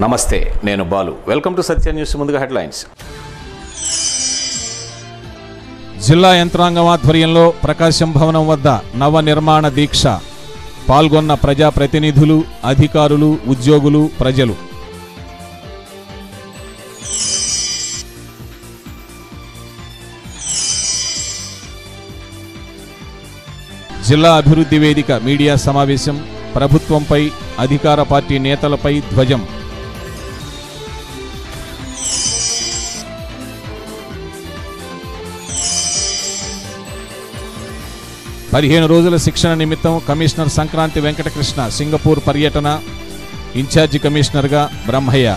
నమస్తే నేను Balu welcome to Satya news ముందుగా హెడ్లైన్స్ జిల్లా యంత్రాంగం ఆధ్వర్యంలో ప్రకాశం భవనం వద్ద నవ నిర్మాణ దీక్ష పాల్గొన్న ప్రజాప్రతినిధులు అధికారులు ఉద్యోగులు ప్రజలు జిల్లా అభివృద్ధి వేదిక మీడియా సమావేశం ప్రభుత్వంపై అధికార పార్టీ నేతలపై ధ్వజం పదిహేను రోజుల శిక్షణ నిమిత్తం కమిషనర్ సంక్రాంతి వెంకటకృష్ణ సింగపూర్ పర్యటన ఇన్ఛార్జి కమిషనర్గా బ్రహ్మయ్య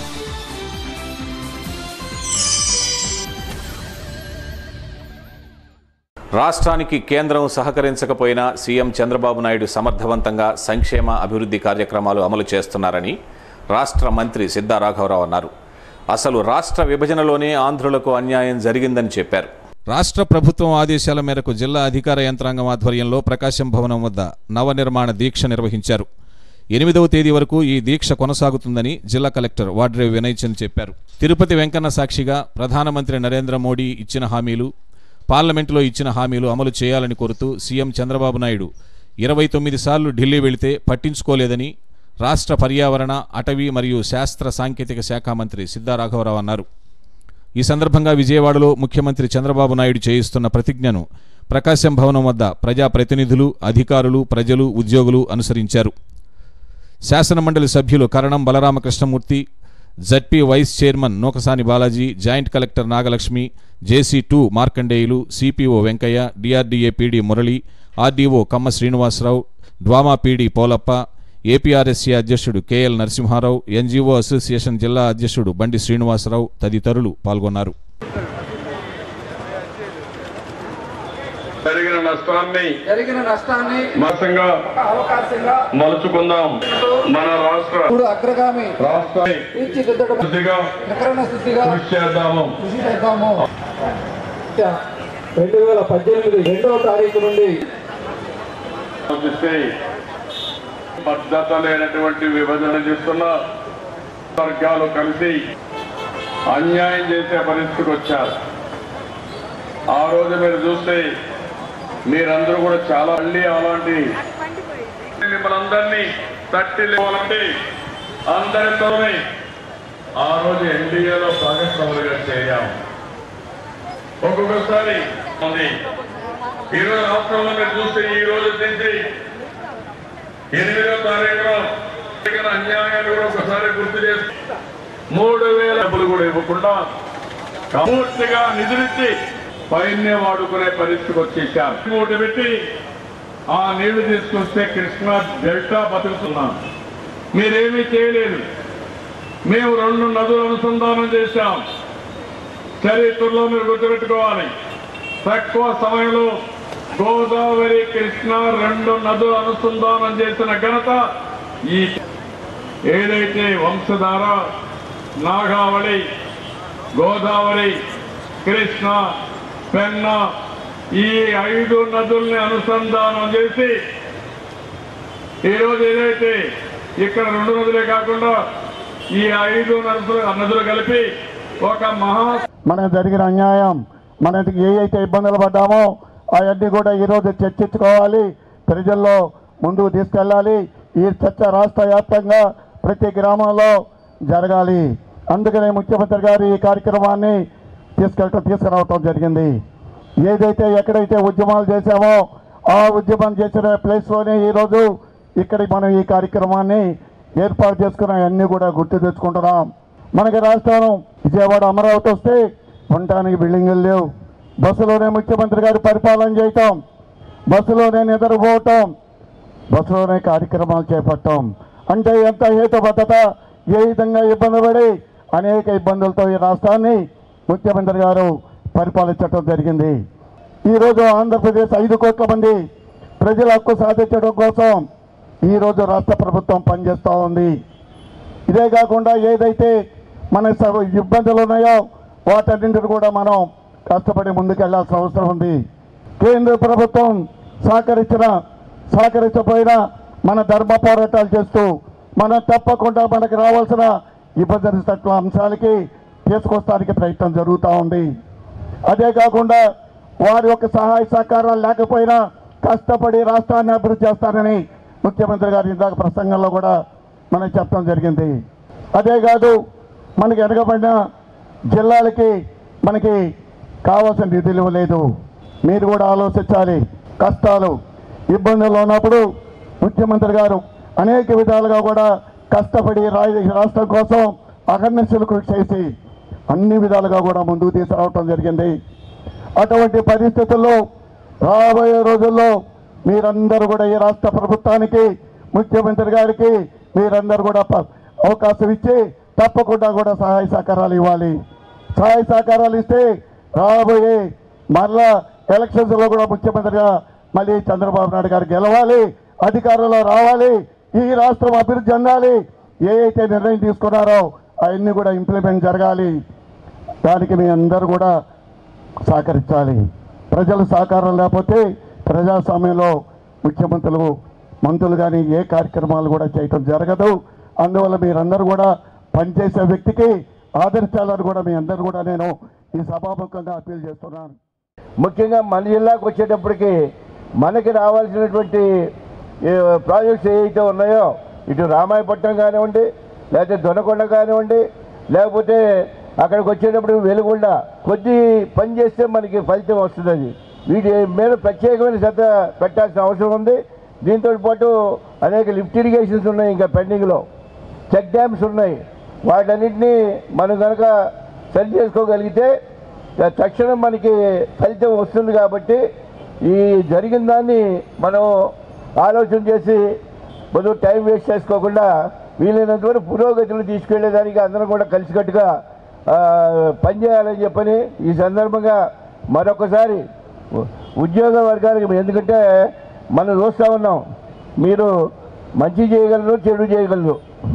రాష్ట్రానికి కేంద్రం సహకరించకపోయినా సీఎం చంద్రబాబు నాయుడు సమర్థవంతంగా సంక్షేమ అభివృద్ధి కార్యక్రమాలు అమలు చేస్తున్నారని రాష్ట్ర మంత్రి సిద్ధా రాఘవరావు అన్నారు అసలు రాష్ట్ర విభజనలోనే ఆంధ్రులకు అన్యాయం జరిగిందని చెప్పారు రాష్ట్ర ప్రభుత్వం ఆదేశాల మేరకు జిల్లా అధికార యంత్రాంగం ఆధ్వర్యంలో ప్రకాశం భవనం వద్ద నవనిర్మాణ దీక్ష నిర్వహించారు ఎనిమిదవ తేదీ వరకు ఈ దీక్ష కొనసాగుతుందని జిల్లా కలెక్టర్ వాడ్రేవ్ వినయ్ చంద్ చెప్పారు తిరుపతి వెంకన్న సాక్షిగా ప్రధానమంత్రి నరేంద్ర మోడీ ఇచ్చిన హామీలు పార్లమెంటులో ఇచ్చిన హామీలు అమలు చేయాలని కోరుతూ సీఎం చంద్రబాబు నాయుడు ఇరవై తొమ్మిది సార్లు ఢిల్లీ వెళితే పట్టించుకోలేదని రాష్ట్ర పర్యావరణ అటవీ మరియు శాస్త్ర సాంకేతిక శాఖ మంత్రి సిద్ధా రాఘవరావు అన్నారు ఈ సందర్భంగా విజయవాడలో ముఖ్యమంత్రి చంద్రబాబు నాయుడు చేయిస్తున్న ప్రతిజ్ఞను ప్రకాశం భవనం వద్ద ప్రజాప్రతినిధులు అధికారులు ప్రజలు ఉద్యోగులు అనుసరించారు శాసనమండలి సభ్యులు Karanam Balaramakrishnamurthy ZP vice chairman Nukasani Balaji joint collector Nagalakshmi JC two Markandeyulu CPO Venkaiah DRDA PD Murali RDO Kamma Srinivasarao DWAMA PD Polappa APRSC అధ్యక్షుడు కెఎల్ నరసింహారావు ఎన్జీఓ అసోసియేషన్ జిల్లా అధ్యక్షుడు బండి శ్రీనివాసరావు తదితరులు పాల్గొన్నారు జరిగిన నష్టాన్ని జరిగిన నష్టాన్ని మతంగా అవకాశంగా మలుచుకుందాం మన రాష్ట్ర ఇప్పుడు అగ్రగామి రాష్ట్రాన్ని తీర్చిదిద్దడం శుద్ధిగా ప్రకరణ శుద్ధిగా కృషి చేద్దాము కృషి చేద్దాము రెండు వేల పద్దెనిమిది రెండవ తారీఖు నుండి చూస్తే భద్రత లేనటువంటి విభజన చేస్తున్న వర్గాలు కలిసి అన్యాయం చేసే పరిస్థితికి వచ్చారు ఆ రోజు మీరు చూస్తే మీరందరూ కూడా చాలా మళ్ళీ అలాంటి మిమ్మల్ని అందరినీ తట్టి లేవాలంటే అందరితోనే ఆ రోజు ఎన్డీఏలో భాగస్వాములుగా చేరాము ఒక్కొక్కసారి ఉంది ఈరోజు రాష్ట్రంలో మీరు చూస్తే ఈ రోజు నుంచి ఎనిమిదో తారీఖున జరిగిన అన్యాయాలు కూడా ఒకసారి గుర్తు చేసి మూడు వేల డబ్బులు కూడా ఇవ్వకుండా పూర్తిగా నిధులిచ్చి పైనే వాడుకునే పరిస్థితికి వచ్చేసారు మూట పెట్టి ఆ నీళ్లు తీసుకొస్తే కృష్ణా డెల్టా బతుకుతున్నాం మీరేమీ చేయలేదు మేము రెండు నదులు అనుసంధానం చేశాం చరిత్రలో మీరు గుర్తుపెట్టుకోవాలి తక్కువ సమయంలో గోదావరి కృష్ణ రెండు నదులు అనుసంధానం చేసిన ఘనత ఈ ఏదైతే వంశధార నాగావళి గోదావరి కృష్ణ పెన్న ఈ ఐదు నదుల్ని అనుసంధానం చేసి ఈరోజు ఏదైతే ఇక్కడ రెండు నదులే కాకుండా ఈ ఐదు నదులు నదులు కలిపి ఒక మహా మనకు జరిగిన అన్యాయం మనకి ఏ అయితే ఇబ్బందులు పడ్డామో అవన్నీ కూడా ఈరోజు చర్చించుకోవాలి ప్రజల్లో ముందుకు తీసుకెళ్ళాలి ఈ చర్చ రాష్ట్ర వ్యాప్తంగా ప్రతి గ్రామంలో జరగాలి అందుకనే ముఖ్యమంత్రి గారు ఈ కార్యక్రమాన్ని తీసుకెళ్ళటం తీసుకురావటం జరిగింది ఏదైతే ఎక్కడైతే ఉద్యమాలు చేశామో ఆ ఉద్యమం చేసిన ప్లేస్లోనే ఈరోజు ఇక్కడ మనం ఈ కార్యక్రమాన్ని ఏర్పాటు చేసుకున్న అన్నీ కూడా గుర్తు తెచ్చుకుంటున్నాం మనకి రాష్ట్రం విజయవాడ అమరావతి వస్తే ఉండటానికి బిల్డింగులు లేవు బస్సులోనే ముఖ్యమంత్రి గారు పరిపాలన చేయటం బస్సులోనే నిద్రపోవటం బస్సులోనే కార్యక్రమాలు చేపట్టం అంటే ఎంత హేతుబద్ధత ఏ విధంగా ఇబ్బంది పడి అనేక ఇబ్బందులతో ఈ రాష్ట్రాన్ని ముఖ్యమంత్రి గారు పరిపాలించడం జరిగింది ఈరోజు ఆంధ్రప్రదేశ్ ఐదు కోట్ల మంది ప్రజల హక్కు సాధించడం కోసం ఈరోజు రాష్ట్ర ప్రభుత్వం పనిచేస్తూ ఉంది ఇదే కాకుండా ఏదైతే మన స- ఇబ్బందులు ఉన్నాయో వాటన్నింటిని కూడా మనం కష్టపడి ముందుకెళ్లాల్సిన అవసరం ఉంది కేంద్ర ప్రభుత్వం సహకరించిన సహకరించకపోయినా మన ధర్మ పోరాటాలు చేస్తూ మనం తప్పకుండా మనకు రావాల్సిన ఇబ్బంది అంశాలకి తీసుకొస్తానికి ప్రయత్నం జరుగుతూ ఉంది అదే కాకుండా వారి యొక్క సహాయ సహకారాలు లేకపోయినా కష్టపడి రాష్ట్రాన్ని అభివృద్ధి చేస్తారని ముఖ్యమంత్రి గారు ఇందాక ప్రసంగంలో కూడా మనం చెప్పడం జరిగింది అదే కాదు మనకి వెనకబడిన జిల్లాలకి మనకి కావాల్సిన నిధులు లేదు మీరు కూడా ఆలోచించాలి కష్టాలు ఇబ్బందులు ఉన్నప్పుడు ముఖ్యమంత్రి గారు అనేక విధాలుగా కూడా కష్టపడి రా- రాష్ట్రం కోసం అహర్నిశలు కృషి చేసి అన్ని విధాలుగా కూడా ముందుకు తీసుకురావటం జరిగింది అటువంటి పరిస్థితుల్లో రాబోయే రోజుల్లో మీరందరూ కూడా ఈ రాష్ట్ర ప్రభుత్వానికి ముఖ్యమంత్రి గారికి మీరందరూ కూడా ప- అవకాశం ఇచ్చి తప్పకుండా కూడా సహాయ సహకారాలు ఇవ్వాలి సహాయ సహకారాలు ఇస్తే రాబోయే మరలా ఎలక్షన్స్లో కూడా ముఖ్యమంత్రిగా మళ్ళీ చంద్రబాబు నాయుడు గారు గెలవాలి అధికారంలో రావాలి ఈ రాష్ట్రం అభివృద్ధి చెందాలి ఏ అయితే నిర్ణయం తీసుకున్నారో అవన్నీ కూడా ఇంప్లిమెంట్ జరగాలి దానికి మీ అందరూ కూడా సహకరించాలి ప్రజల సహకారం లేకపోతే ప్రజాస్వామ్యంలో ముఖ్యమంత్రులు మంత్రులు కానీ ఏ కార్యక్రమాలు కూడా చేయటం జరగదు అందువల్ల మీరందరూ కూడా పనిచేసే వ్యక్తికి ఆదరించాలని కూడా మీ అందరూ కూడా నేను ఈ సభాముఖంగా అప్పీల్ చేస్తున్నాను ముఖ్యంగా మన జిల్లాకు వచ్చేటప్పటికి మనకి రావాల్సినటువంటి ఏ, ప్రాజెక్ట్స్ ఏవైతే ఉన్నాయో ఇటు రామాయపట్నం కానివ్వండి లేకపోతే దొనకొండ కానివ్వండి లేకపోతే అక్కడికి వచ్చేటప్పుడు వెలుగుండ కొద్ది పని చేస్తే మనకి ఫలితం వస్తుంది అది వీటి మీద ప్రత్యేకమైన శ్రద్ధ పెట్టాల్సిన అవసరం ఉంది దీంతో పాటు అనేక లిఫ్ట్ ఇరిగేషన్స్ ఉన్నాయి ఇంకా పెండింగ్లో చెక్ డ్యామ్స్ ఉన్నాయి వాటన్నిటినీ మనం కనుక సరి చేసుకోగలిగితే త- తక్షణం మనకి ఫలితం వస్తుంది కాబట్టి ఈ జరిగిన దాన్ని మనం ఆలోచన చేసి బదులు టైం వేస్ట్ చేసుకోకుండా వీలైనంత వరకు పురోగతిని తీసుకెళ్లేదానికి అందరం కూడా కలిసికట్టుగా ఆ, పనిచేయాలని చెప్పని ఈ సందర్భంగా మరొకసారి ఉ- ఉద్యోగ వర్గానికి ఎందుకంటే మనం చూస్తూ ఉన్నాం మీరు మంచి చేయగలరు చెడు చేయగలరు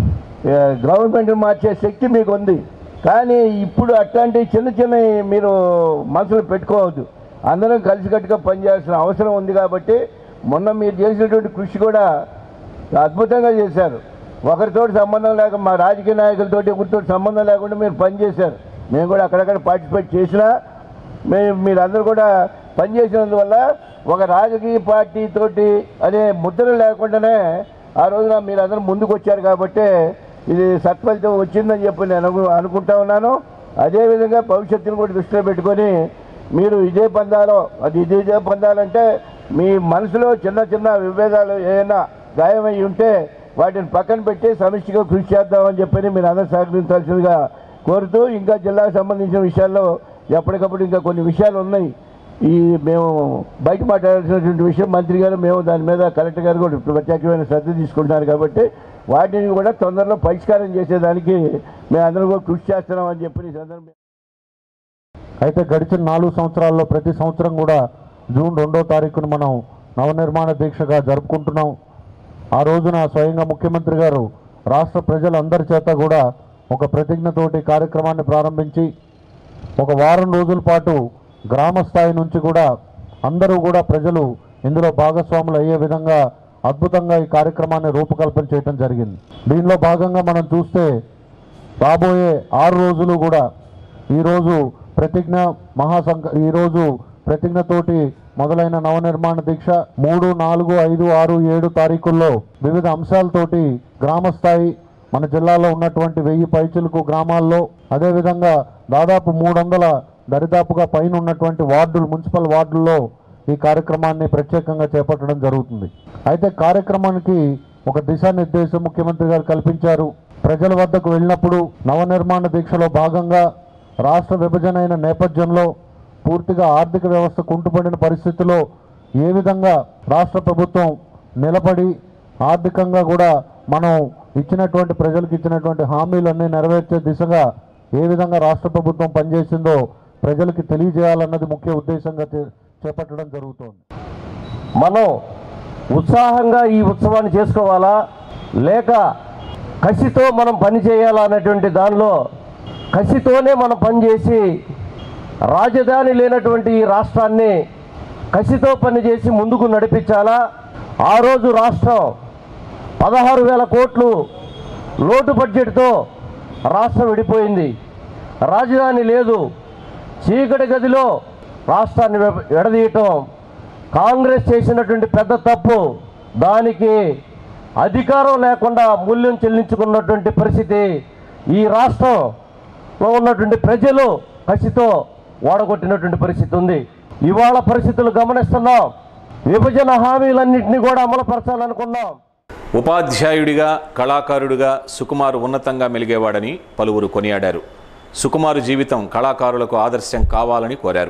గవర్నమెంట్ మార్చే శక్తి మీకు ఉంది కానీ ఇప్పుడు అట్లాంటి చిన్న చిన్న మీరు మనసులో పెట్టుకోవద్దు అందరం కలిసికట్టుగా పనిచేయాల్సిన అవసరం ఉంది కాబట్టి మొన్న మీరు చేసినటువంటి కృషి కూడా అద్భుతంగా చేశారు ఒకరితో సంబంధం లేక మా రాజకీయ నాయకులతోటి ఎవరితో సంబంధం లేకుండా మీరు పనిచేశారు మేము కూడా అక్కడక్కడ పార్టిసిపేట్ చేసినా మేము మీరందరూ కూడా పనిచేసినందువల్ల ఒక రాజకీయ పార్టీ తోటి అనే ముద్ర లేకుండానే ఆ రోజున మీరందరూ ముందుకు వచ్చారు కాబట్టి ఇది సత్ఫలితం వచ్చిందని చెప్పి నేను అను- అనుకుంటా ఉన్నాను అదేవిధంగా భవిష్యత్తును కూడా దృష్టిలో పెట్టుకొని మీరు ఇదే పందాలో అది ఇదే ఇదే పందాలంటే మీ మనసులో చిన్న చిన్న విభేదాలు ఏదైనా గాయమై ఉంటే వాటిని పక్కన పెట్టి సమిష్టిగా కృషి చేద్దామని చెప్పని మీరు అందరూ సహకరించాల్సిందిగా కోరుతూ ఇంకా జిల్లాకు సంబంధించిన విషయాల్లో ఎప్పటికప్పుడు ఇంకా కొన్ని విషయాలు ఉన్నాయి ఈ మేము బయట మాట్లాడాల్సినటువంటి విషయం మంత్రి గారు మేము దాని మీద కలెక్టర్ గారు కూడా ఇప్పుడు ప్రత్యేకమైన శ్రద్ధ తీసుకుంటున్నారు కాబట్టి వాటిని కూడా తొందరలో పరిష్కారం చేసేదానికి మేము అందరం కూడా కృషి చేస్తున్నాం అని చెప్పి ఈ సందర్భం అయితే గడిచిన నాలుగు సంవత్సరాల్లో ప్రతి సంవత్సరం కూడా జూన్ రెండో తారీఖున మనం నవనిర్మాణ దీక్షగా జరుపుకుంటున్నాం ఆ రోజున స్వయంగా ముఖ్యమంత్రి గారు రాష్ట్ర ప్రజలందరి చేత కూడా ఒక ప్రతిజ్ఞతోటి కార్యక్రమాన్ని ప్రారంభించి ఒక వారం రోజుల పాటు గ్రామ స్థాయి నుంచి కూడా అందరూ కూడా ప్రజలు ఇందులో భాగస్వాములు అయ్యే విధంగా అద్భుతంగా ఈ కార్యక్రమాన్ని రూపకల్పన చేయడం జరిగింది దీనిలో భాగంగా మనం చూస్తే రాబోయే ఆరు రోజులు కూడా ఈరోజు ప్రతిజ్ఞ మహాసంక ఈరోజు ప్రతిజ్ఞతోటి మొదలైన నవనిర్మాణ దీక్ష మూడు నాలుగు ఐదు ఆరు ఏడు తారీఖుల్లో వివిధ అంశాలతోటి గ్రామ స్థాయి మన జిల్లాలో ఉన్నటువంటి వెయ్యి పైచులకు గ్రామాల్లో అదేవిధంగా దాదాపు మూడు వందల దరిదాపుగా పైన ఉన్నటువంటి వార్డులు మున్సిపల్ వార్డుల్లో ఈ కార్యక్రమాన్ని ప్రత్యేకంగా చేపట్టడం జరుగుతుంది అయితే కార్యక్రమానికి ఒక దిశానిర్దేశం ముఖ్యమంత్రి గారు కల్పించారు ప్రజల వద్దకు వెళ్ళినప్పుడు నవనిర్మాణ దీక్షలో భాగంగా రాష్ట్ర విభజన అయిన నేపథ్యంలో పూర్తిగా ఆర్థిక వ్యవస్థ కుంటుపడిన పరిస్థితిలో ఏ విధంగా రాష్ట్ర ప్రభుత్వం నిలబడి ఆర్థికంగా కూడా మనం ఇచ్చినటువంటి ప్రజలకు ఇచ్చినటువంటి హామీలన్నీ నెరవేర్చే దిశగా ఏ విధంగా రాష్ట్ర ప్రభుత్వం పనిచేసిందో ప్రజలకి తెలియజేయాలన్నది ముఖ్య ఉద్దేశంగా చే- చేపట్టడం జరుగుతోంది మనం ఉత్సాహంగా ఈ ఉత్సవాన్ని చేసుకోవాలా లేక కసితో మనం పని చేయాలా అనేటువంటి దానిలో కసితోనే మనం పనిచేసి రాజధాని లేనటువంటి ఈ రాష్ట్రాన్ని కసితో పనిచేసి ముందుకు నడిపించాలా ఆ రోజు రాష్ట్రం పదహారు వేల కోట్లు లోటు బడ్జెట్తో రాష్ట్రం విడిపోయింది రాజధాని లేదు చీకటి గదిలో రాష్ట్రాన్ని విభ- విడదీయటం కాంగ్రెస్ చేసినటువంటి పెద్ద తప్పు దానికి అధికారం లేకుండా మూల్యం చెల్లించుకున్నటువంటి పరిస్థితి ఈ రాష్ట్రంలో ఉన్నటువంటి ప్రజలు కసితో ఓడగొట్టినటువంటి పరిస్థితి ఉంది ఇవాళ పరిస్థితులు గమనిస్తున్నాం విభజన హామీలన్నింటినీ కూడా అమలుపరచాలనుకున్నాం ఉపాధ్యాయుడిగా కళాకారుడిగా సుకుమార్ ఉన్నతంగా మెలిగేవాడని పలువురు కొనియాడారు సుకుమారు జీవితం కళాకారులకు ఆదర్శం కావాలని కోరారు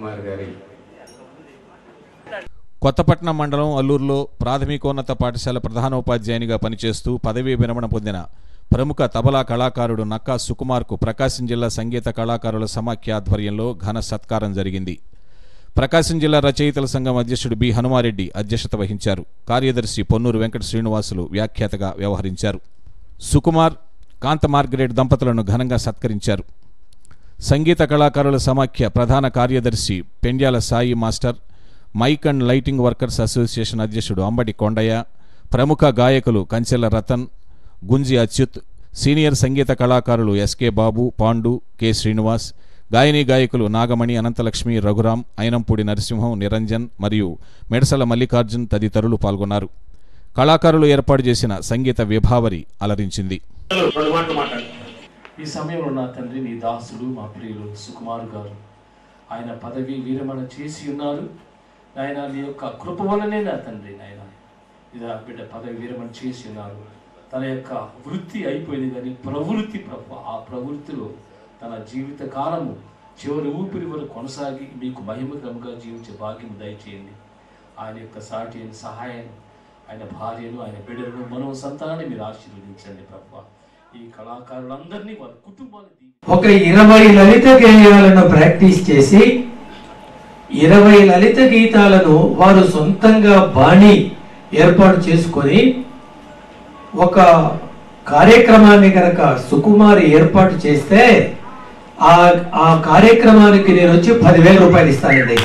కొత్తపట్నం మండలం అల్లూరులో ప్రాథమికోన్నత పాఠశాల ప్రధానోపాధ్యాయునిగా పనిచేస్తూ పదవీ విరమణ పొందిన ప్రముఖ తబలా కళాకారుడు నక్కా సుకుమార్కు ప్రకాశం జిల్లా సంగీత కళాకారుల సమాఖ్య ఆధ్వర్యంలో ఘన సత్కారం జరిగింది ప్రకాశం జిల్లా రచయితల సంఘం అధ్యక్షుడు బి హనుమారెడ్డి అధ్యక్షత వహించారు కార్యదర్శి పొన్నూరు వెంకట శ్రీనివాసులు వ్యాఖ్యాతగా వ్యవహరించారు సుకుమార్ కాంత మార్గరెట్ దంపతులను ఘనంగా సత్కరించారు సంగీత కళాకారుల సమాఖ్య ప్రధాన కార్యదర్శి Pendyala Sai master mike and lighting workers association అధ్యక్షుడు అంబటి కొండయ్య ప్రముఖ గాయకులు కంచెల రతన్ గుంజి అచ్యుత్ సీనియర్ సంగీత కళాకారులు ఎస్కే బాబు పాండు కె శ్రీనివాస్ గాయని గాయకులు నాగమణి అనంతలక్ష్మి రఘురాం అయినంపూడి నరసింహం నిరంజన్ మరియు మెడసల మల్లికార్జున్ తదితరులు పాల్గొన్నారు కళాకారులు ఏర్పాటు చేసిన సంగీత విభావరి అలరించింది రెండు మాటలు మాట్లాడు ఈ సమయంలో నా తండ్రి నీ దాసుడు మా ప్రియులు సుకుమార్ గారు ఆయన పదవి విరమణ చేసి ఉన్నారు నాయన నీ యొక్క కృప వలనే నా తండ్రి నాయన ఇదా బిడ్డ పదవి విరమణ చేసి ఉన్నారు తన యొక్క వృత్తి అయిపోయింది కానీ ప్రవృత్తి ప్రభు ఆ ప్రవృత్తిలో తన జీవిత కాలము చివరి ఊపిరి వరకు కొనసాగి మీకు మహిమకరంగా జీవించే భాగ్యం దయచేయండి ఆయన యొక్క సాటి అయిన సహాయం ఆయన భార్యను ఆయన బిడ్డలను మనో సంతానాన్ని మీరు ఆశీర్వదించండి ప్రభు ఈ కళాకారులందరినీ వారి కుటుంబాన్ని ఒక ఇరవై లలిత గేయాలను ప్రాక్టీస్ చేసి ఇరవై లలిత గీతాలను వారు సొంతంగా బాణి ఏర్పాటు చేసుకొని ఒక కార్యక్రమాన్ని కనుక సుకుమారి ఏర్పాటు చేస్తే ఆ ఆ కార్యక్రమానికి నేను వచ్చి పదివేల రూపాయలు ఇస్తానండి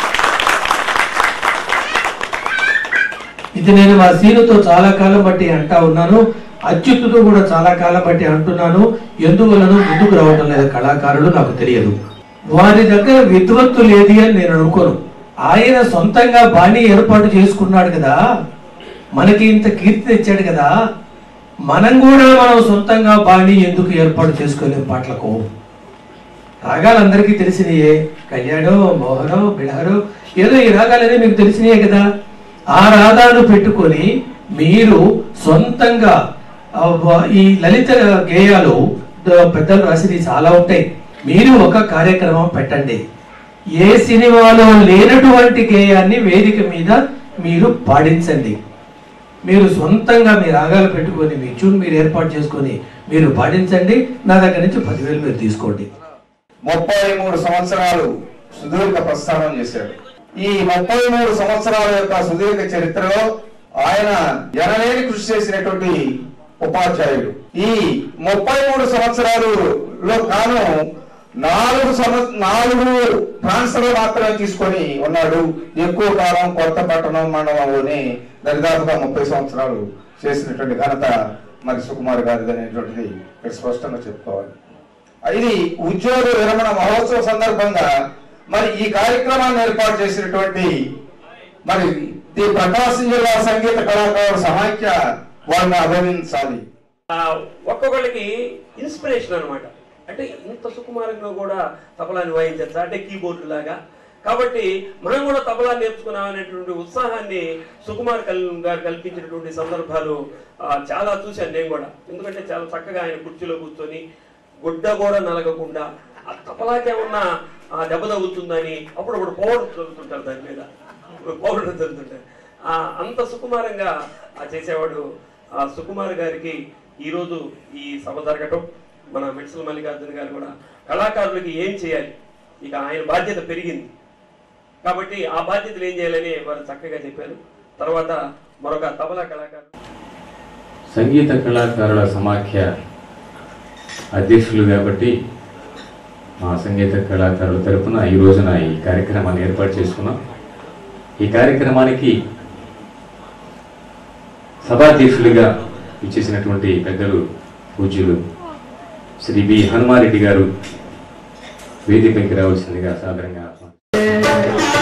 ఇది నేను మా సీనుతో చాలా కాలం బట్టి అంటా ఉన్నాను అచ్యుత్తుతో కూడా చాలా కాలం బట్టి అంటున్నాను ఎందువలన ముందుకు రావడం లేదు కళాకారులు నాకు తెలియదు వారి దగ్గర విద్వత్తు లేది అని నేను అనుకోను ఆయన సొంతంగా బాణి ఏర్పాటు చేసుకున్నాడు కదా మనకి ఇంత కీర్తి తెచ్చాడు కదా మనం కూడా మనం సొంతంగా బాణి ఎందుకు ఏర్పాటు చేసుకోలేం పాటలకు రాగాలు అందరికీ తెలిసినయే కళ్యాణం మోహనం బిడహరు ఏదో ఈ రాగాలనే మీకు తెలిసినయే కదా ఆ రాగాలు పెట్టుకొని మీరు సొంతంగా ఆ, వ- ఈ లలిత గేయాలు ద- పెద్దలు రాసినవి చాలా ఉంటాయి మీరు ఒక కార్యక్రమం పెట్టండి ఏ సినిమాలో లేనటువంటి గేయాన్ని వేదిక మీద మీరు పాడించండి మీరు సొంతంగా మీ రాగాలు పెట్టుకొని మీ ట్యూన్ మీరు ఏర్పాటు చేసుకొని మీరు పాడించండి నా దగ్గర నుంచి పదివేలు మీరు తీసుకోండి ముప్పై మూడు సంవత్సరాలు సుదీర్ఘ ప్రస్థానం చేశాడు ఈ ముప్పై మూడు సంవత్సరాల యొక్క సుదీర్ఘ చరిత్రలో ఆయన ఎనలేని కృషి చేసినటువంటి ఉపాధ్యాయుడు ఈ ముప్పై మూడు సంవత్సరాలులో కాను నాలుగు సంవ- నాలుగు ట్రాన్స్ఫర్ మాత్రమే తీసుకొని ఉన్నాడు ఎక్కువ కాలం కొత్తపట్టణం మండలంలోనే దరిదాపుగా ముప్పై సంవత్సరాలు చేసినటువంటి ఘనత మరి సుకుమార్ గారిది అనేటువంటిది ఇక్కడ స్పష్టంగా చెప్పుకోవాలి ఇది ఉద్యోగ విరమణ మహోత్సవ సందర్భంగా మరి ఈ కార్యక్రమాన్ని ఏర్పాటు చేసినటువంటి మరి ది ప్రకాశం జిల్లా సంగీత కళాకారుల సమాఖ్య వాళ్ళని అభినందించాలి ఆ, ఒక్కొక్కళ్ళకి ఇన్స్పిరేషన్ అన్నమాట అంటే ఇంత సుకుమారంగా కూడా తబలాని వాయించచ్చా అంటే కీబోర్డు లాగా కాబట్టి మనం కూడా తబలా నేర్చుకున్నాం అనేటువంటి ఉత్సాహాన్ని సుకుమార్ కల్ గారు కల్పించినటువంటి సందర్భాలు ఆ, చాలా చూశాను నేను కూడా ఎందుకంటే చాలా చక్కగా ఆయన కుర్చీలో కూర్చొని గుడ్డ కూడా నలగకుండా ఆ తబలాకేమన్నా ఆ, దెబ్బ తగులుతుందని అప్పుడప్పుడు పౌడర్ చదువుతుంటారు దాని మీద పౌడర్ చదువుతుంటారు ఆ, అంత సుకుమారంగా ఆ చేసేవాడు ఆ సుకుమార్ గారికి ఈరోజు ఈ సభ జరగటం మన మెడ్సల్ మల్లికార్జున గారు కూడా కళాకారులకి ఏం చేయాలి ఇక ఆయన బాధ్యత పెరిగింది కాబట్టి ఆ బాధ్యతలు ఏం చేయాలని వారు చక్కగా చెప్పారు తర్వాత మరొక తబలా కళాకారు సంగీత కళాకారుల సమాఖ్య అధ్యక్షులు కాబట్టి మా సంగీత కళాకారుల తరపున ఈ రోజున ఈ కార్యక్రమాన్ని ఏర్పాటు చేసుకున్నాం ఈ కార్యక్రమానికి సభాధ్యక్షులుగా ఇచ్చేసినటువంటి పెద్దలు పూజ్యులు శ్రీ బి హనుమారెడ్డి గారు వేదికపైకి రావాల్సిందిగా సాదరంగా ఆహ్వానిస్తున్నాను.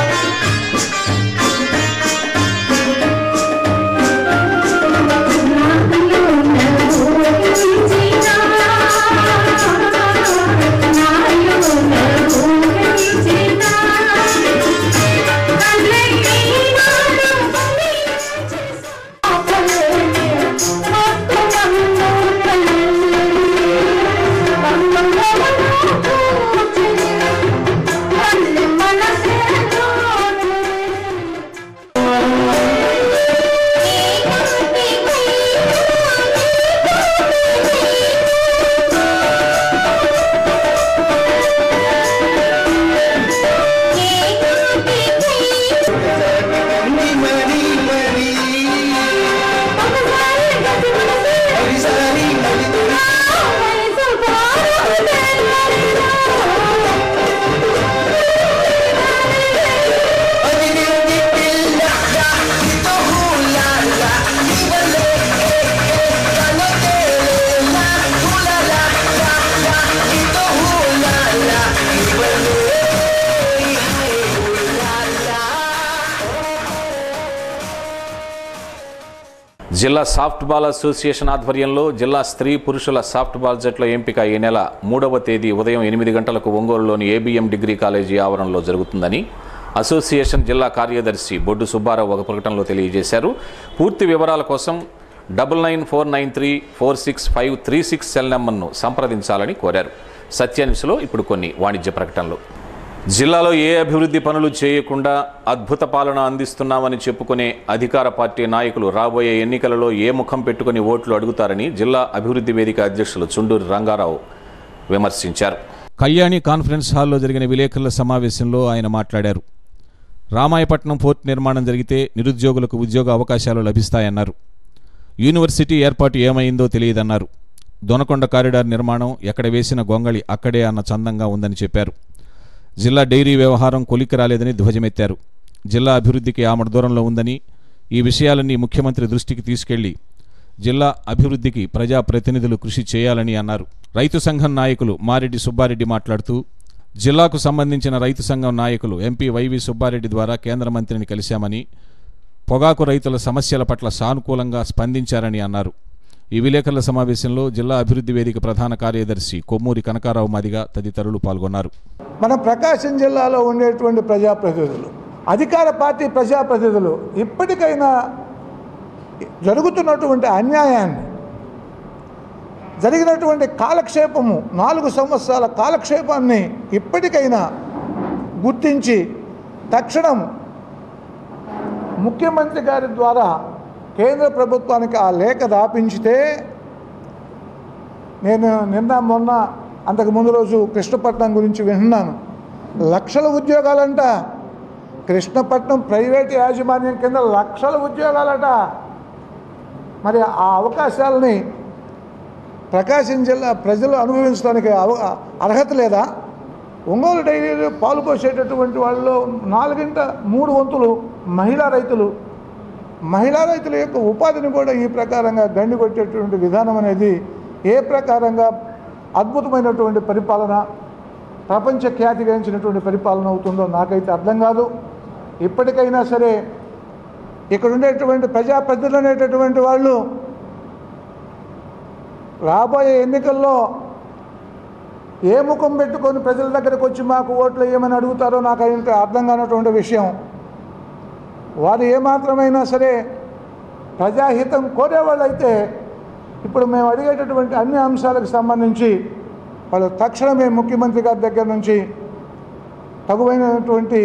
జిల్లా సాఫ్ట్ బాల్ అసోసియేషన్ ఆధ్వర్యంలో జిల్లా స్త్రీ పురుషుల సాఫ్ట్ బాల్ జట్ల ఎంపిక ఈ నెల మూడవ తేదీ ఉదయం ఎనిమిది గంటలకు ఒంగోలులోని ఏబిఎం డిగ్రీ కాలేజీ ఆవరణలో జరుగుతుందని అసోసియేషన్ జిల్లా కార్యదర్శి బొడ్డు సుబ్బారావు ఒక ప్రకటనలో తెలియజేశారు పూర్తి వివరాల కోసం double nine four nine three four six five three six cell నెంబర్ను సంప్రదించాలని కోరారు సత్యాన్యూస్లో ఇప్పుడు కొన్ని వాణిజ్య ప్రకటనలు జిల్లాలో ఏ అభివృద్ధి పనులు చేయకుండా అద్భుత పాలన అందిస్తున్నామని చెప్పుకునే అధికార పార్టీ నాయకులు రాబోయే ఎన్నికలలో ఏ ముఖం పెట్టుకుని ఓట్లు అడుగుతారని జిల్లా అభివృద్ధి వేదిక అధ్యక్షులు చుండూరు రంగారావు విమర్శించారు కళ్యాణి కాన్ఫరెన్స్ హాల్లో జరిగిన విలేకరుల సమావేశంలో ఆయన మాట్లాడారు రామాయపట్నం పోర్ట్ నిర్మాణం జరిగితే నిరుద్యోగులకు ఉద్యోగ అవకాశాలు లభిస్తాయన్నారు యూనివర్సిటీ ఏర్పాటు ఏమైందో తెలియదన్నారు దొనకొండ కారిడార్ నిర్మాణం ఎక్కడ వేసిన గొంగళి అక్కడే అన్న చందంగా ఉందని చెప్పారు జిల్లా డైరీ వ్యవహారం కొలిక్కి రాలేదని ధ్వజమెత్తారు జిల్లా అభివృద్ధికి ఆమడ దూరంలో ఉందని ఈ విషయాలన్నీ ముఖ్యమంత్రి దృష్టికి తీసుకెళ్లి జిల్లా అభివృద్ధికి ప్రజాప్రతినిధులు కృషి చేయాలని అన్నారు రైతు సంఘం నాయకులు మారెడ్డి సుబ్బారెడ్డి మాట్లాడుతూ జిల్లాకు సంబంధించిన రైతు సంఘం నాయకులు ఎంపీ వైవి సుబ్బారెడ్డి ద్వారా కేంద్ర మంత్రిని కలిశామని పొగాకు రైతుల సమస్యల పట్ల సానుకూలంగా స్పందించారని అన్నారు ఈ విలేకరుల సమావేశంలో జిల్లా అభివృద్ధి వేదిక ప్రధాన కార్యదర్శి కొమ్మూరి కనకారావు మాదిగా తదితరులు పాల్గొన్నారు మన ప్రకాశం జిల్లాలో ఉండేటువంటి ప్రజాప్రతినిధులు అధికార పార్టీ ప్రజాప్రతినిధులు ఇప్పటికైనా జరుగుతున్నటువంటి అన్యాయాన్ని జరిగినటువంటి కాలక్షేపము నాలుగు సంవత్సరాల కాలక్షేపాన్ని ఇప్పటికైనా గుర్తించి తక్షణం ముఖ్యమంత్రి గారి ద్వారా కేంద్ర ప్రభుత్వానికి ఆ లేఖ రాపించితే నేను నిన్న మొన్న అంతకు ముందు రోజు కృష్ణపట్నం గురించి విన్నాను లక్షల ఉద్యోగాలంట కృష్ణపట్నం ప్రైవేట్ యాజమాన్యం కింద లక్షల ఉద్యోగాలట మరి ఆ అవకాశాలని ప్రకాశం జిల్లా ప్రజలు అనుభవించడానికి అవ అర్హత లేదా ఒంగోలు డైరీలో పాలు పోసేటటువంటి వాళ్ళలో నాలుగింట మూడు వంతులు మహిళా రైతులు మహిళా రైతుల యొక్క ఉపాధిని కూడా ఈ ప్రకారంగా గండి కొట్టేటువంటి విధానం అనేది ఏ ప్రకారంగా అద్భుతమైనటువంటి పరిపాలన ప్రపంచ ఖ్యాతి గడించినటువంటి పరిపాలన అవుతుందో నాకైతే అర్థం కాదు ఇప్పటికైనా సరే ఇక్కడ ఉండేటువంటి ప్రజాప్రతినిధులు అనేటటువంటి వాళ్ళు రాబోయే ఎన్నికల్లో ఏ ముఖం పెట్టుకొని ప్రజల దగ్గరకు వచ్చి మాకు ఓట్లు వేయమని అడుగుతారో నాకు అయితే అర్థం కానటువంటి విషయం వారు ఏమాత్రమైనా సరే ప్రజాహితం కోరేవాళ్ళైతే ఇప్పుడు మేము అడిగేటటువంటి అన్ని అంశాలకు సంబంధించి వాళ్ళు తక్షణమే ముఖ్యమంత్రి గారి దగ్గర నుంచి తగువైనటువంటి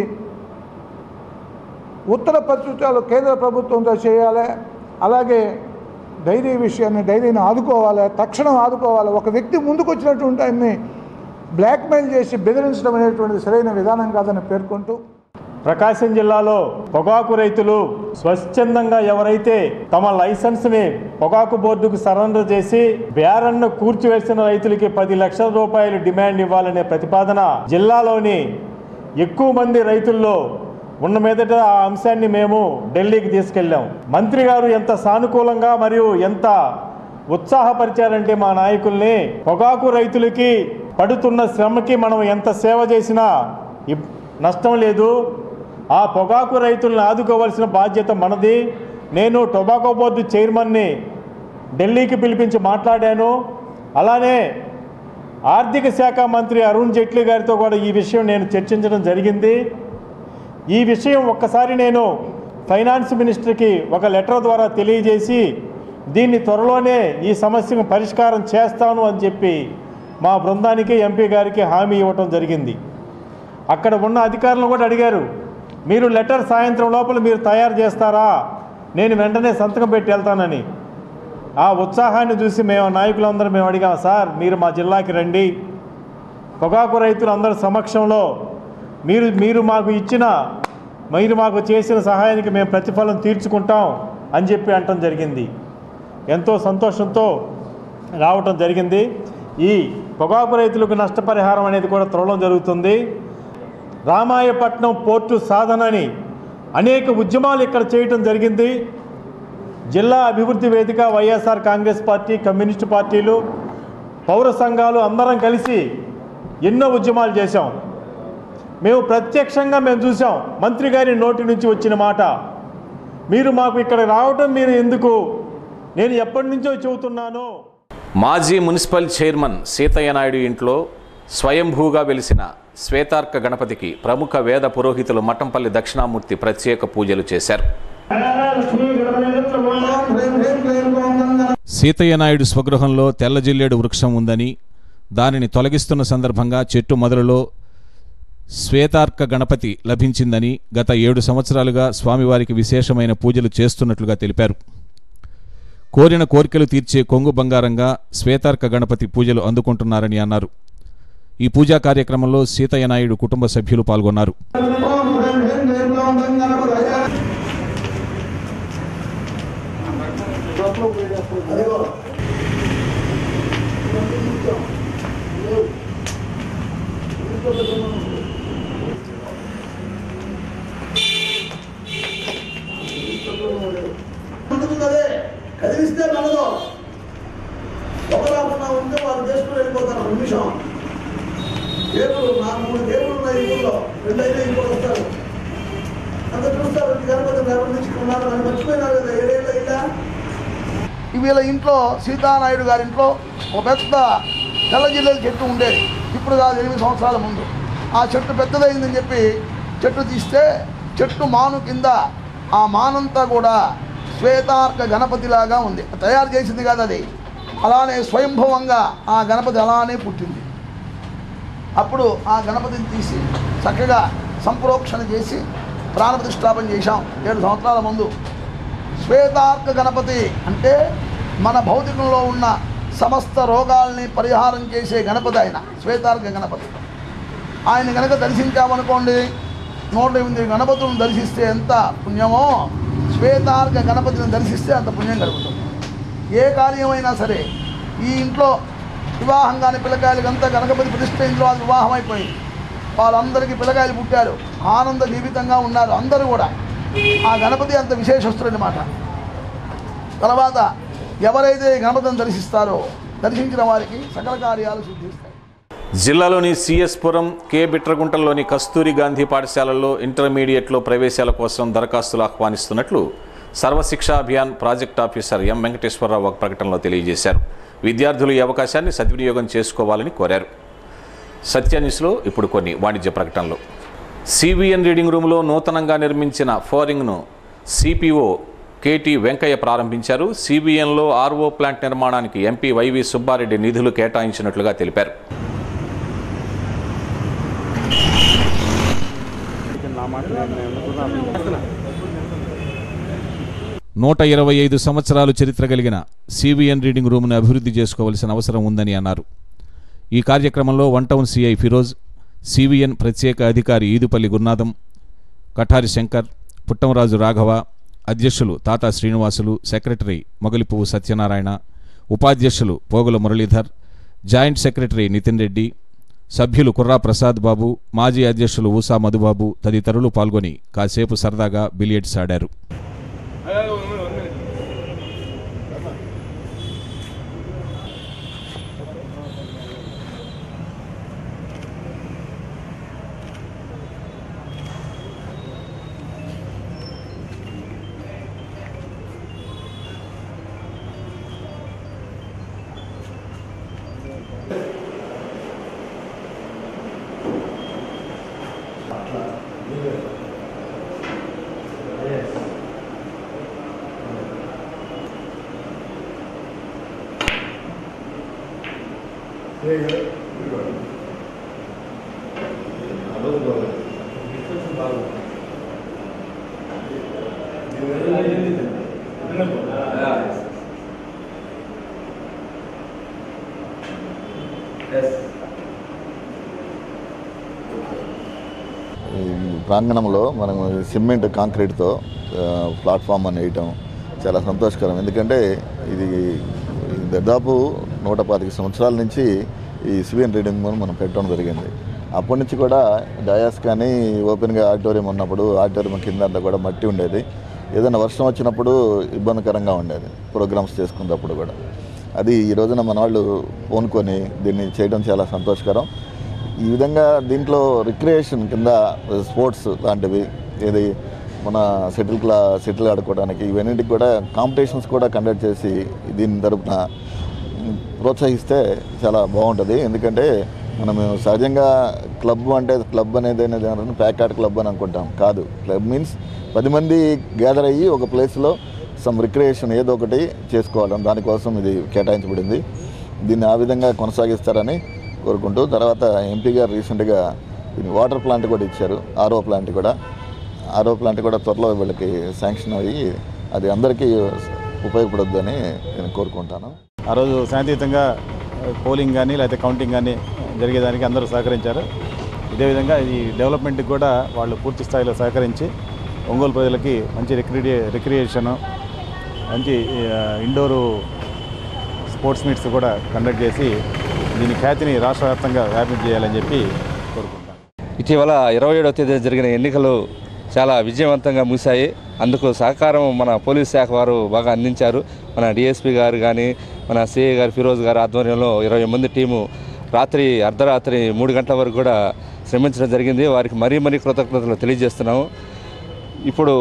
ఉత్తర ప్రత్యుత్తరాలు కేంద్ర ప్రభుత్వంతో చేయాలి అలాగే డైరీ విషయాన్ని డైరీని ఆదుకోవాలి తక్షణం ఆదుకోవాలి ఒక వ్యక్తి ముందుకు వచ్చినటువంటి ఆయన్ని బ్లాక్మెయిల్ చేసి బెదిరించడం అనేటువంటిది సరైన విధానం కాదని పేర్కొంటూ ప్రకాశం జిల్లాలో పొగాకు రైతులు స్వచ్ఛందంగా ఎవరైతే తమ లైసెన్స్ ని పొగాకు బోర్డుకు సరెండర్ చేసి బేరన్ను కూర్చివేసిన రైతులకి పది లక్షల రూపాయలు డిమాండ్ ఇవ్వాలనే ప్రతిపాదన జిల్లాలోని ఎక్కువ మంది రైతుల్లో ఉన్న మీదట ఆ అంశాన్ని మేము ఢిల్లీకి తీసుకెళ్ళాం మంత్రి గారు ఎంత సానుకూలంగా మరియు ఎంత ఉత్సాహపరిచారంటే మా నాయకుల్ని పొగాకు రైతులకి పడుతున్న శ్రమకి మనం ఎంత సేవ చేసినా ఇబ్- నష్టం లేదు ఆ పొగాకు రైతులను ఆదుకోవాల్సిన బాధ్యత మనది నేను టొబాకో బోర్డు చైర్మన్ని ఢిల్లీకి పిలిపించి మాట్లాడాను అలానే ఆర్థిక శాఖ మంత్రి అరుణ్ జైట్లీ గారితో కూడా ఈ విషయం నేను చర్చించడం జరిగింది ఈ విషయం ఒక్కసారి నేను ఫైనాన్స్ మినిస్టర్కి ఒక లెటర్ ద్వారా తెలియజేసి దీన్ని త్వరలోనే ఈ సమస్యను పరిష్కారం చేస్తాను అని చెప్పి మా బృందానికి ఎంపీ గారికి హామీ ఇవ్వటం జరిగింది అక్కడ ఉన్న అధికారులను కూడా అడిగారు మీరు లెటర్ సాయంత్రం లోపల మీరు తయారు చేస్తారా నేను వెంటనే సంతకం పెట్టి వెళ్తానని ఆ ఉత్సాహాన్ని చూసి మేము నాయకులందరం మేము అడిగాం సార్ మీరు మా జిల్లాకి రండి పొగాకు రైతులందరి సమక్షంలో మీరు మీరు మాకు ఇచ్చిన మీరు మాకు చేసిన సహాయానికి మేము ప్రతిఫలం తీర్చుకుంటాం అని చెప్పి అనటం జరిగింది ఎంతో సంతోషంతో రావటం జరిగింది ఈ పొగాకు రైతులకు నష్టపరిహారం అనేది కూడా త్వరలో జరుగుతుంది రామాయపట్నం పోర్టు సాధనని అనేక ఉద్యమాలు ఇక్కడ చేయటం జరిగింది జిల్లా అభివృద్ధి వేదిక వైఎస్ఆర్ కాంగ్రెస్ పార్టీ కమ్యూనిస్టు పార్టీలు పౌర సంఘాలు అందరం కలిసి ఎన్నో ఉద్యమాలు చేశాం మేము ప్రత్యక్షంగా మేము చూసాం మంత్రి గారి నోటి నుంచి వచ్చిన మాట మీరు మాకు ఇక్కడ రావటం మీరు ఎందుకు నేను ఎప్పటి నుంచో చెబుతున్నాను మాజీ మున్సిపల్ చైర్మన్ సీతయ్య నాయుడు ఇంట్లో స్వయంభూగా వెలిసిన శ్వేతార్క గణపతికి ప్రముఖ వేద పురోహితులు మఠంపల్లి దక్షిణామూర్తి ప్రత్యేక పూజలు చేశారు సీతయ్య నాయుడు స్వగృహంలో తెల్ల జిల్లేడు వృక్షం ఉందని దానిని తొలగిస్తున్న సందర్భంగా చెట్టు మొదలులో శ్వేతార్క గణపతి లభించిందని గత ఏడు సంవత్సరాలుగా స్వామివారికి విశేషమైన పూజలు చేస్తున్నట్లుగా తెలిపారు కోరిన కోరికలు తీర్చే కొంగు బంగారంగా శ్వేతార్క గణపతి పూజలు అందుకుంటున్నారని అన్నారు ఈ పూజా కార్యక్రమంలో సీతయ్య నాయుడు కుటుంబ సభ్యులు పాల్గొన్నారు కదిలిస్తే మనలో ఒకలాకుండా ఉంటే వాళ్ళు చేసుకుని వెళ్ళిపోతారు ఒక నిమిషం దేవుడు నా మూడు దేవుడు ఉన్నాయి ఊళ్ళో రెండైతే ఇంకోటి వస్తారు అంత చూస్తారు ఈ గణపతి గణపతి తెచ్చుకున్నారు నన్ను మర్చిపోయినారు కదా ఏడేళ్ళ ఇలా వీళ్ళ ఇంట్లో సీతానాయుడు గారి ఇంట్లో ఒక పెద్ద తెల్ల జిల్లాల చెట్టు ఉండేది ఇప్పుడు కాదు ఎనిమిది సంవత్సరాల ముందు ఆ చెట్టు పెద్దదైందని చెప్పి చెట్టు తీస్తే చెట్టు మాను కింద ఆ మానంతా కూడా శ్వేతార్క గణపతిలాగా ఉంది తయారు చేసింది కాదు అది అలానే స్వయంభవంగా ఆ గణపతి అలానే పుట్టింది అప్పుడు ఆ గణపతిని తీసి చక్కగా సంప్రోక్షణ చేసి ప్రాణప్రతిష్ఠాపన చేశాం ఏడు సంవత్సరాల ముందు శ్వేతార్క గణపతి అంటే మన భౌతికంలో ఉన్న సమస్త రోగాల్ని పరిహారం చేసే గణపతి ఆయన శ్వేతార్క గణపతి ఆయన కనుక దర్శించామనుకోండి నూట ఎనిమిది గణపతులను దర్శిస్తే ఎంత పుణ్యమో శ్వేతార్క గణపతిని దర్శిస్తే అంత పుణ్యం కలుగుతుంది ఏ కార్యమైనా సరే ఈ ఇంట్లో వివాహం కాని పిల్లకాయలకి అంతా గణపతి ప్రతిష్ట ఇంట్లో అది వివాహం అయిపోయింది వాళ్ళందరికీ పిల్లకాయలు పుట్టారు ఆనంద జీవితంగా ఉన్నారు అందరూ కూడా ఆ గణపతి అంత విశేషస్తుడనమాట తర్వాత ఎవరైతే ఈ గణపతిని దర్శిస్తారో దర్శించిన వారికి సకల కార్యాలు సిద్ధిస్తాయి జిల్లాలోని సిఎస్పురం కే బిట్రగుంటల్లోని కస్తూరి గాంధీ పాఠశాలల్లో ఇంటర్మీడియట్లో ప్రవేశాల కోసం దరఖాస్తులు ఆహ్వానిస్తున్నట్లు Sarvashiksha Abhiyan project officer M Venkateswararao ఒక ప్రకటనలో తెలియజేశారు విద్యార్థులు ఈ అవకాశాన్ని సద్వినియోగం చేసుకోవాలని కోరారు సత్య న్యూస్లో ఇప్పుడు కొన్ని వాణిజ్య ప్రకటనలు సిబిఎన్ రీడింగ్ రూమ్లో నూతనంగా నిర్మించిన ఫోరింగ్ను సిపిఓ కేటీ వెంకయ్య ప్రారంభించారు సిబిఎన్లో ఆర్ఓ ప్లాంట్ నిర్మాణానికి ఎంపీ వైవి సుబ్బారెడ్డి నిధులు కేటాయించినట్లుగా తెలిపారు నూట ఇరవై ఐదు సంవత్సరాలు చరిత్ర కలిగిన సివిఎన్ రీడింగ్ రూమ్ను అభివృద్ధి చేసుకోవాల్సిన అవసరం ఉందని అన్నారు ఈ కార్యక్రమంలో one town CI Firoz CVN ప్రత్యేక అధికారి ఈదుపల్లి గురునాథం కఠారి శంకర్ పుట్టమరాజు రాఘవ అధ్యక్షులు తాతా శ్రీనివాసులు సెక్రటరీ మొగలిపువ్వు సత్యనారాయణ ఉపాధ్యక్షులు పోగుల మురళీధర్ జాయింట్ సెక్రటరీ నితిన్ రెడ్డి సభ్యులు కుర్రా ప్రసాద్ బాబు మాజీ అధ్యక్షులు ఊసా మధుబాబు తదితరులు పాల్గొని కాసేపు సరదాగా బిలియర్డ్స్ ఆడారు ఈ ప్రాంగణంలో మనం సిమెంట్ కాంక్రీట్తో ఆ, ప్లాట్ఫామ్ అని వేయటం చాలా సంతోషకరం ఎందుకంటే ఇది దాదాపు నూట పాతిక సంవత్సరాల నుంచి ఈ సివియన్ రీడింగ్ మనం మనం పెట్టడం జరిగింది అప్పటి నుంచి కూడా డయాస్ కానీ ఓపెన్గా ఆడిటోరియం ఉన్నప్పుడు ఆడిటోరియం కింద అంతా కూడా మట్టి ఉండేది ఏదైనా వర్షం వచ్చినప్పుడు ఇబ్బందికరంగా ఉండేది ప్రోగ్రామ్స్ చేసుకున్నప్పుడు కూడా అది ఈ రోజున మన వాళ్ళు పూనుకొని దీన్ని చేయడం చాలా సంతోషకరం ఈ విధంగా దీంట్లో రిక్రియేషన్ కింద స్పోర్ట్స్ లాంటివి ఏది మన సెటిల్ క్లా సెటిల్ ఆడుకోవడానికి ఇవన్నిటికి కూడా కాంపిటీషన్స్ కూడా కండక్ట్ చేసి దీని తరపున ప్రోత్సహిస్తే చాలా బాగుంటుంది ఎందుకంటే మనం సహజంగా క్లబ్ అంటే క్లబ్ అనేది అనేది ప్యాకాట్ క్లబ్ అని అనుకుంటాం కాదు క్లబ్ మీన్స్ పది మంది గ్యాదర్ అయ్యి ఒక ప్లేస్లో సమ్ రిక్రియేషన్ ఏదో ఒకటి చేసుకోవాలి దానికోసం ఇది కేటాయించబడింది దీన్ని ఆ విధంగా కొనసాగిస్తారని కోరుకుంటూ తర్వాత ఎంపీ గారు రీసెంట్గా దీని వాటర్ ప్లాంట్ కూడా ఇచ్చారు ఆర్ఓ ప్లాంట్ కూడా ఆర్ఓ ప్లాంట్ కూడా త్వరలో వీళ్ళకి శాంక్షన్ అయ్యి అది అందరికీ ఉపయోగపడుద్దని నేను కోరుకుంటాను ఆ రోజు శాంతియుతంగా పోలింగ్ కానీ లేకపోతే కౌంటింగ్ కానీ జరిగేదానికి అందరూ సహకరించారు ఇదే విధంగా ఈ డెవలప్మెంట్కి కూడా వాళ్ళు పూర్తి స్థాయిలో సహకరించి ఒంగోలు ప్రజలకి మంచి రిక్రిడే రిక్రియేషను మంచి ఆ, ఇండోరు స్పోర్ట్స్ మీట్స్ కూడా కండక్ట్ చేసి దీని ఖ్యాతిని రాష్ట్ర వ్యాప్తంగా వ్యాపించేయాలని చెప్పి కోరుకుంటున్నాను ఇటీవల ఇరవై ఏడవ తేదీన జరిగిన ఎన్నికలు చాలా విజయవంతంగా ముగిశాయి అందుకు సహకారం మన పోలీస్ శాఖ వారు బాగా అందించారు మన డిఎస్పీ గారు కానీ మన సిఐ గారు ఫిరోజ్ గారు ఆధ్వర్యంలో ఇరవై మంది టీము రాత్రి అర్ధరాత్రి మూడు గంటల వరకు కూడా శ్రమించడం జరిగింది వారికి మరీ మరీ కృతజ్ఞతలు తెలియజేస్తున్నాము ఇప్పుడు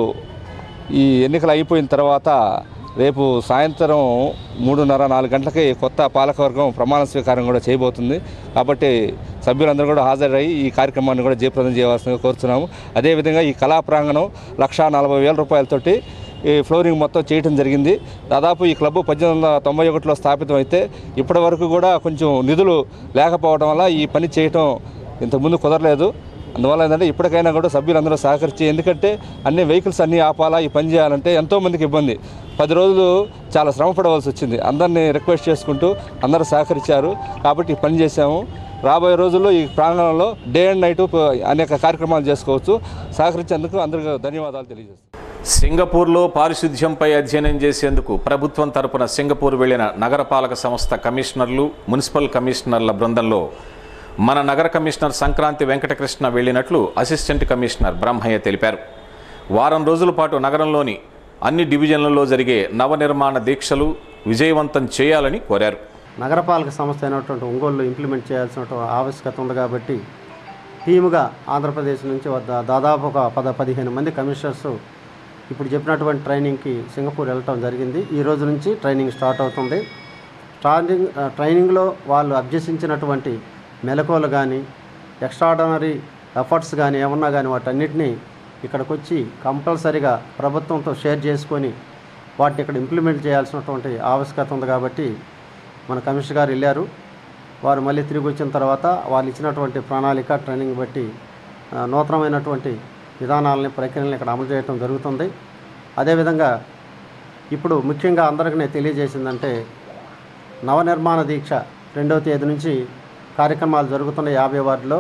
ఈ ఎన్నికలు అయిపోయిన తర్వాత రేపు సాయంత్రం మూడున్నర నాలుగు గంటలకి కొత్త పాలకవర్గం ప్రమాణ స్వీకారం కూడా చేయబోతుంది కాబట్టి సభ్యులందరూ కూడా హాజరయ్యి ఈ కార్యక్రమాన్ని కూడా జయప్రదం చేయవలసిందిగా కోరుతున్నాము అదేవిధంగా ఈ కళా ప్రాంగణం లక్షా నలభై వేల రూపాయలతోటి ఈ ఫ్లోరింగ్ మొత్తం చేయటం జరిగింది దాదాపు ఈ క్లబ్ పద్దెనిమిది వందల తొంభై ఒకటిలో స్థాపితం అయితే ఇప్పటి వరకు కూడా కొంచెం నిధులు లేకపోవడం వల్ల ఈ పని చేయటం ఇంతకుముందు కుదరలేదు అందువల్ల ఏంటంటే ఇప్పటికైనా కూడా సభ్యులందరూ సహకరించి ఎందుకంటే అన్ని వెహికల్స్ అన్నీ ఆపాలా ఈ పని చేయాలంటే ఎంతోమందికి ఇబ్బంది పది రోజులు చాలా శ్రమ పడవలసి వచ్చింది అందరినీ రిక్వెస్ట్ చేసుకుంటూ అందరూ సహకరించారు కాబట్టి ఈ పని చేశాము రాబోయే రోజుల్లో ఈ ప్రాంగణంలో డే అండ్ నైట్ అనేక కార్యక్రమాలు చేసుకోవచ్చు సహకరించేందుకు అందరికీ ధన్యవాదాలు తెలియజేస్తాను సింగపూర్లో పారిశుధ్యంపై అధ్యయనం చేసేందుకు ప్రభుత్వం తరపున సింగపూర్ వెళ్లిన నగరపాలక సంస్థ కమిషనర్లు మున్సిపల్ కమిషనర్ల బృందంలో మన నగర కమిషనర్ సంక్రాంతి వెంకటకృష్ణ వెళ్లినట్లు అసిస్టెంట్ కమిషనర్ బ్రహ్మయ్య తెలిపారు వారం రోజుల పాటు నగరంలోని అన్ని డివిజన్లలో జరిగే నవనిర్మాణ దీక్షలు విజయవంతం చేయాలని కోరారు నగరపాలక సంస్థ అయినటువంటి ఒంగోలులో ఇంప్లిమెంట్ చేయాల్సిన ఆవశ్యకత ఉంది కాబట్టి టీముగా ఆంధ్రప్రదేశ్ నుంచి వద్ద దాదాపు ఒక పద పదిహేను మంది కమిషనర్స్ ఇప్పుడు చెప్పినటువంటి ట్రైనింగ్కి సింగపూర్ వెళ్ళటం జరిగింది ఈ రోజు నుంచి ట్రైనింగ్ స్టార్ట్ అవుతుంది స్టార్టింగ్ ఆ, ట్రైనింగ్లో వాళ్ళు అభ్యసించినటువంటి మెలకువలు కానీ ఎక్స్ట్రాడనరీ ఎఫర్ట్స్ కానీ ఏమన్నా కానీ వాటన్నిటినీ ఇక్కడికి వచ్చి కంపల్సరిగా ప్రభుత్వంతో షేర్ చేసుకొని వాటిని ఇక్కడ ఇంప్లిమెంట్ చేయాల్సినటువంటి ఆవశ్యకత ఉంది కాబట్టి మన కమిషనర్ గారు వెళ్ళారు వారు మళ్ళీ తిరిగి వచ్చిన తర్వాత వాళ్ళు ఇచ్చినటువంటి ప్రణాళిక ట్రైనింగ్ బట్టి ఆ, నూతనమైనటువంటి విధానాలని ప్రక్రియలను ఇక్కడ అమలు చేయడం జరుగుతుంది అదేవిధంగా ఇప్పుడు ముఖ్యంగా అందరికీ నేను తెలియజేసిందంటే నవనిర్మాణ దీక్ష రెండవ తేదీ నుంచి కార్యక్రమాలు జరుగుతున్న యాభై వార్డులో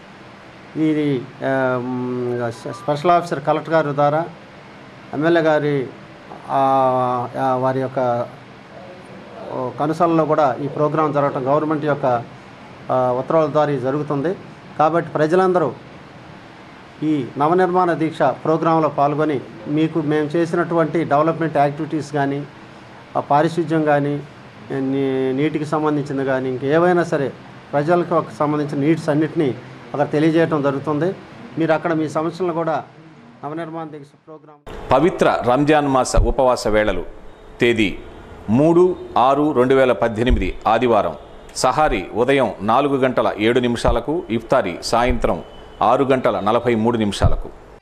ఇది ఆ, మ్, స్పెషల్ ఆఫీసర్ కలెక్టర్ గారి ద్వారా ఎమ్మెల్యే గారి ఆ, ఆ, వారి యొక్క ఓ, కనుసలలో కూడా ఈ ప్రోగ్రాం జరగటం గవర్నమెంట్ యొక్క ఆ, ఉత్తర్వుల ద్వారా ఇది జరుగుతుంది కాబట్టి ప్రజలందరూ ఈ నవనిర్మాణ దీక్ష ప్రోగ్రాంలో పాల్గొని మీకు మేము చేసినటువంటి డెవలప్మెంట్ యాక్టివిటీస్ కానీ ఆ పారిశుధ్యం కానీ నీ- నీటికి సంబంధించింది కానీ ఇంకేవైనా సరే ప్రజలకు సంబంధించిన నీడ్స్ అన్నిటినీ అక్కడ తెలియజేయడం జరుగుతుంది మీరు అక్కడ మీ సమస్యలను కూడా నవనిర్మాణ దీక్ష ప్రోగ్రాం పవిత్ర రంజాన్ మాస ఉపవాస వేళలు తేదీ మూడు ఆరు రెండు వేల పద్దెనిమిది ఆదివారం సహారీ ఉదయం నాలుగు గంటల ఏడు నిమిషాలకు ఇఫ్తారీ సాయంత్రం ఆరు గంటల నలభై మూడు నిమిషాలకు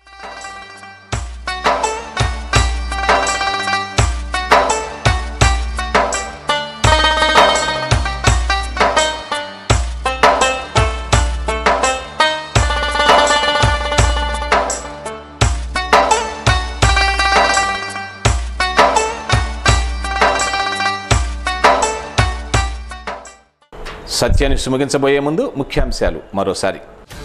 సత్యాన్ని సుముగించబోయే ముందు ముఖ్యాంశాలు మరోసారి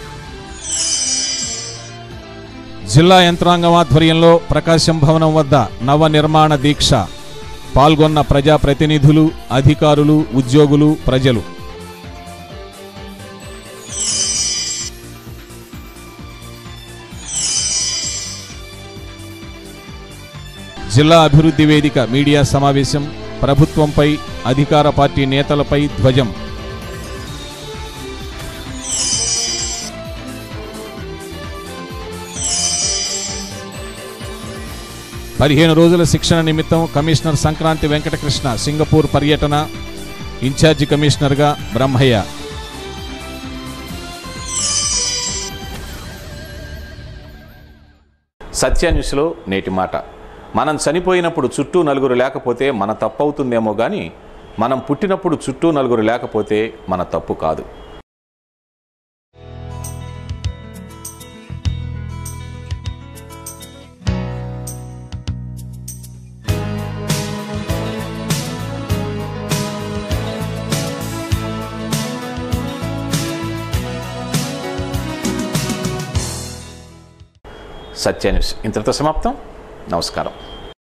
జిల్లా యంత్రాంగం ఆధ్వర్యంలో ప్రకాశం భవనం వద్ద నవ నిర్మాణ దీక్ష పాల్గొన్న ప్రజాప్రతినిధులు అధికారులు ఉద్యోగులు ప్రజలు జిల్లా అభివృద్ధి వేదిక మీడియా సమావేశం ప్రభుత్వంపై అధికార పార్టీ నేతలపై ధ్వజం పదిహేను రోజుల శిక్షణ నిమిత్తం కమిషనర్ సంక్రాంతి వెంకటకృష్ణ సింగపూర్ పర్యటన ఇన్ఛార్జి కమిషనర్గా బ్రహ్మయ్య సత్య న్యూస్లో నేటి మాట మనం చనిపోయినప్పుడు చుట్టూ నలుగురు లేకపోతే మన తప్పు అవుతుందేమో కానీ మనం పుట్టినప్పుడు చుట్టూ నలుగురు లేకపోతే మన తప్పు కాదు సత్య న్యూస్ ఇంతటితో సమాప్తం నమస్కారం